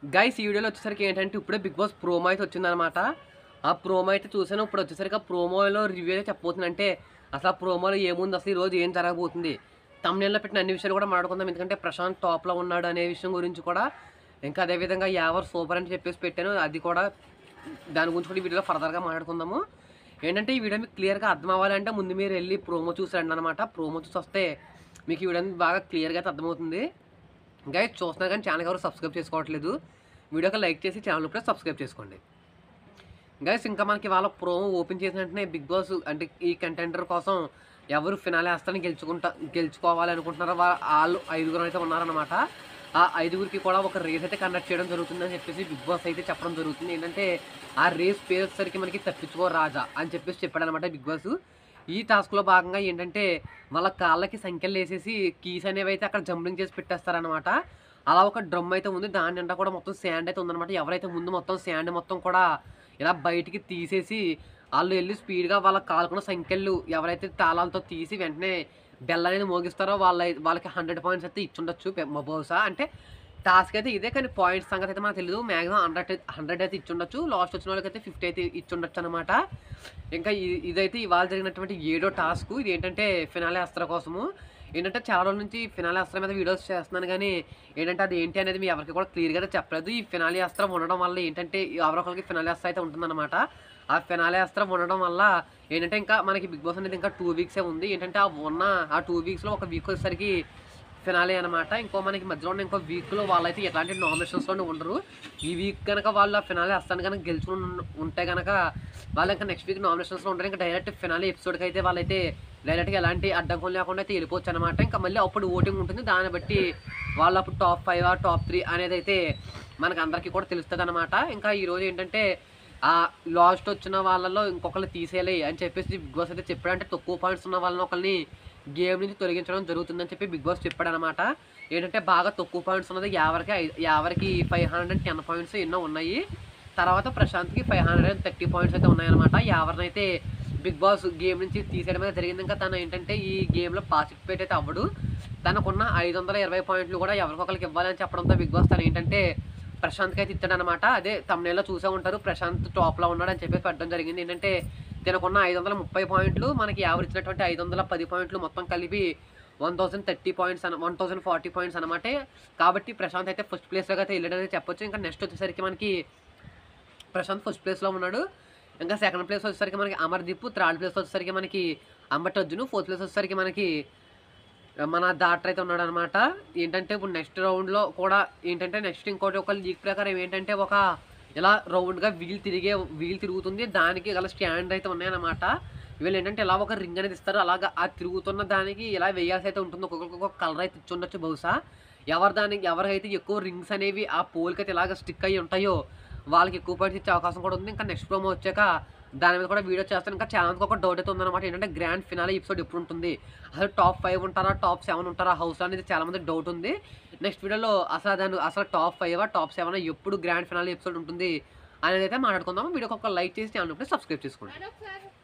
guys ఈ వీడియోలో వచ్చేసరికి ఏంటంటే ఇప్పుడే బిగ్ బాస్ ప్రోమో అయితే వచ్చిందనమాట ఆ ప్రోమో అయితే చూసాను ఇప్పుడు వచ్చేసరికి ఆ ప్రోమోలో రివ్యూ అయితే చెప్పబోతుంది అంటే అసలు ఆ ప్రోమోలో ఏముంది అసలు ఈ రోజు ఏం జరగబోతుంది తమిళలో పెట్టిన అన్ని విషయాలు కూడా మాట్లాడుకుందాం ఎందుకంటే ప్రశాంత్ టాప్లో ఉన్నాడు అనే విషయం గురించి కూడా ఇంకా అదేవిధంగా యావర్ సూపర్ అని చెప్పేసి పెట్టాను అది కూడా దాని గురించి కూడా ఈ వీడియోలో ఫర్దర్గా మాట్లాడుకుందాము ఏంటంటే ఈ వీడియో మీకు క్లియర్గా అర్థం అవ్వాలంటే ముందు మీరు వెళ్ళి ప్రోమో చూసి రండి అనమాట ప్రోమో చూసి వస్తే మీకు ఈ వీడియో బాగా క్లియర్గా అయితే అర్థమవుతుంది ఇంకా చూస్తున్నా కానీ ఛానల్ ఎవరు సబ్స్క్రైబ్ చేసుకోవట్లేదు వీడియోకి లైక్ చేసి ఛానల్ కూడా సబ్స్క్రైబ్ చేసుకోండి గైస్ ఇంకా మనకి వాళ్ళ ప్రోమో ఓపెన్ చేసిన వెంటనే బిగ్ బాస్ అంటే ఈ కంటెండర్ కోసం ఎవరు ఫినాలే వేస్తారని గెలుచుకుంటా గెలుచుకోవాలి అనుకుంటున్నారో వా- వాళ్ళు ఐదుగురు అయితే ఉన్నారనమాట ఆ ఐదుగురికి కూడా ఒక రేస్ అయితే కండక్ట్ చేయడం జరుగుతుందని చెప్పేసి బిగ్ బాస్ అయితే చెప్పడం జరుగుతుంది ఏంటంటే ఆ రేస్ పేరు వచ్చేసరికి మనకి తప్పించుకో రాజా అని చెప్పేసి చెప్పాడు అనమాట బిగ్ బాస్ ఈ టాస్క్లో భాగంగా ఏంటంటే వాళ్ళ కాళ్ళకి సంఖ్యలు వేసేసి కీస్ అనేవి అయితే అక్కడ జంపింగ్ చేసి పెట్టేస్తారనమాట అలా ఒక డ్రమ్ అయితే ఉంది దాని నిండా కూడా మొత్తం శాండ్ అయితే ఉందన్నమాట ఎవరైతే ముందు మొత్తం శాండ్ మొత్తం కూడా ఇలా బయటికి తీసేసి వాళ్ళు వెళ్ళి స్పీడ్గా వాళ్ళ కాలుకున్న సంఖ్యలు ఎవరైతే తాళాలతో తీసి వెంటనే బెల్ అనేది మోగిస్తారో వాళ్ళ వాళ్ళకి హండ్రెడ్ పాయింట్స్ అయితే ఇచ్చుండొచ్చు పె- బహుశా అంటే టాస్క్ అయితే ఇదే కానీ పాయింట్స్ సంగతి అయితే మనకు తెలియదు మ్యాక్సిమం హండ్రెడ్ హండ్రెడ్ అయితే ఇచ్చుండొచ్చు లాస్ట్ వచ్చిన వాళ్ళకి అయితే ఫిఫ్టీ అయితే ఇచ్చుండొచ్చు అనమాట ఇంకా ఇ- ఇదైతే ఇవాళ జరిగినటువంటి ఏడో టాస్క్ ఇది ఏంటంటే ఫినాలే అస్త్ర కోసము ఏంటంటే చాలా రోజుల నుంచి ఫినాలే అస్త్రం మీద వీడియోస్ చేస్తున్నాను కానీ ఏంటంటే అది ఏంటి అనేది మీ ఎవరికి కూడా క్లియర్గా అయితే చెప్పలేదు ఈ ఫినాలే అస్త్రం ఉండడం వల్ల ఏంటంటే ఎవరొకరికి ఫినాలే అస్త్రం అయితే ఉంటుందన్నమాట ఆ ఫినాలే అస్త్రం ఉండడం వల్ల ఏంటంటే ఇంకా మనకి బిగ్ బాస్ అనేది ఇంకా టూ వీక్సే ఉంది ఏంటంటే ఆ ఉన్న ఆ టూ వీక్స్లో ఒక వీక్ వచ్చేసరికి ఫినాలే అనమాట ఇంకో మనకి మధ్యలో ఉన్న ఇంకో వీక్లో వాళ్ళైతే ఎలాంటి నామినేషన్స్లోనే ఉండరు ఈ వీక్ కనుక వాళ్ళు ఆ ఫినాలే వస్తాను కనుక గెలుచుకుని ఉన్న- ఉంటే కనుక వాళ్ళు ఇంకా నెక్స్ట్ వీక్ నామినేషన్స్లో ఉంటారు ఇంకా డైరెక్ట్ ఫినాలే ఎపిసోడ్కి అయితే వాళ్ళైతే డైరెక్ట్గా ఎలాంటి అడ్డంకం లేకుండా అయితే వెళ్ళిపోవచ్చు అనమాట ఇంకా మళ్ళీ అప్పుడు ఓటింగ్ ఉంటుంది దాన్ని బట్టి వాళ్ళు అప్పుడు టాప్ ఫైవ్ టాప్ త్రీ అనేది అయితే మనకు అందరికీ కూడా తెలుస్తుంది అనమాట ఇంకా ఈరోజు ఏంటంటే ఆ లాస్ట్ వచ్చిన వాళ్ళలో ఇంకొకరిని తీసేయాలి అని చెప్పేసి బిగ్ బాస్ అయితే చెప్పాడు అంటే తక్కువ పాయింట్స్ ఉన్న వాళ్ళని ఒకరిని గేమ్ నుంచి తొలగించడం జరుగుతుందని చెప్పి బిగ్ బాస్ చెప్పాడు అనమాట ఏంటంటే బాగా తక్కువ పాయింట్స్ ఉన్నది యావరికి ఐ- యావరికి five hundred and ten points ఎన్నో ఉన్నాయి తర్వాత ప్రశాంత్కి five hundred and thirty points అయితే ఉన్నాయన్నమాట యావరినైతే బిగ్ బాస్ గేమ్ నుంచి తీసేయడం అయితే జరిగింది ఇంకా తను ఏంటంటే ఈ గేమ్లో పార్టిసిపేట్ అయితే అవ్వడు తనకున్న ఐదు వందల ఇరవై పాయింట్లు కూడా ఎవరికొకరికి ఇవ్వాలని చెప్పడంతో బిగ్ బాస్ తను ఏంటంటే ప్రశాంత్కి అయితే ఇచ్చాడనమాట అదే తమిళలో చూసే ఉంటారు ప్రశాంత్ టాప్లో ఉన్నాడు అని చెప్పేసి పెట్టడం జరిగింది ఏంటంటే తినకున్న ఐదు వందల ముప్పై పాయింట్లు మనకి ఎవరు ఇచ్చినటువంటి ఐదు వందల పది పాయింట్లు మొత్తం కలిపి వన్ థౌసండ్ థర్టీ పాయింట్స్ అన వన్ థౌసండ్ ఫార్టీ పాయింట్స్ అనమాట కాబట్టి ప్రశాంత్ అయితే ఫస్ట్ ప్లేస్లోకి అయితే వెళ్ళాడని చెప్పొచ్చు ఇంకా నెక్స్ట్ వచ్చేసరికి మనకి ప్రశాంత్ ఫస్ట్ ప్లేస్లో ఉన్నాడు ఇంకా సెకండ్ ప్లేస్ వచ్చేసరికి మనకి అమర్దీప్ థర్డ్ ప్లేస్ వచ్చేసరికి మనకి అంబట్ అర్జున్ ఫోర్త్ ప్లేస్ వచ్చేసరికి మనకి మన దాటర్ అయితే ఉన్నాడు అనమాట ఏంటంటే ఇప్పుడు నెక్స్ట్ రౌండ్లో కూడా ఏంటంటే నెక్స్ట్ ఇంకోటి ఒక లీగ్ ప్రకారం ఏంటంటే ఒక ఇలా రౌండ్గా వీల్ తిరిగే వీల్ తిరుగుతుంది దానికి గల స్టాండ్ అయితే ఉన్నాయన్నమాట వీళ్ళు ఏంటంటే ఇలా ఒక రింగ్ అనేది ఇస్తారు అలాగా ఆ తిరుగుతున్న దానికి ఇలా వేయాల్సి అయితే ఉంటుంది ఒక్కొక్కరికి ఒక కలర్ అయితే ఇచ్చి ఉండొచ్చు బహుశా ఎవరు దానికి ఎవరికైతే ఎక్కువ రింగ్స్ అనేవి ఆ పోల్కి అయితే ఇలాగ స్టిక్ అయ్యి ఉంటాయో వాళ్ళకి ఎక్కువ పాయింట్స్ ఇచ్చే అవకాశం కూడా ఉంది ఇంకా నెక్స్ట్ ప్రోమో వచ్చాక దాని మీద కూడా వీడియో చేస్తాను ఇంకా చాలా మందికి ఒక డౌట్ అయితే ఉందన్నమాట ఏంటంటే గ్రాండ్ ఫినాలే ఎపిసోడ్ ఎప్పుడు ఉంటుంది అసలు టాప్ ఫైవ్ ఉంటారా టాప్ సెవెన్ ఉంటారా హౌస్ అనేది చాలా మంది డౌట్ ఉంది నెక్స్ట్ వీడియోలో అసలు దాని అసలు టాప్ ఫైవ్ టాప్ సెవెన్ ఎప్పుడు గ్రాండ్ ఫినాలే ఎపిసోడ్ ఉంటుంది అనేది అయితే మాట్లాడుకుందాం వీడియోకి ఒక లైక్ చేసి ఛానల్ సబ్స్క్రైబ్ చేసుకోండి మేడం సార్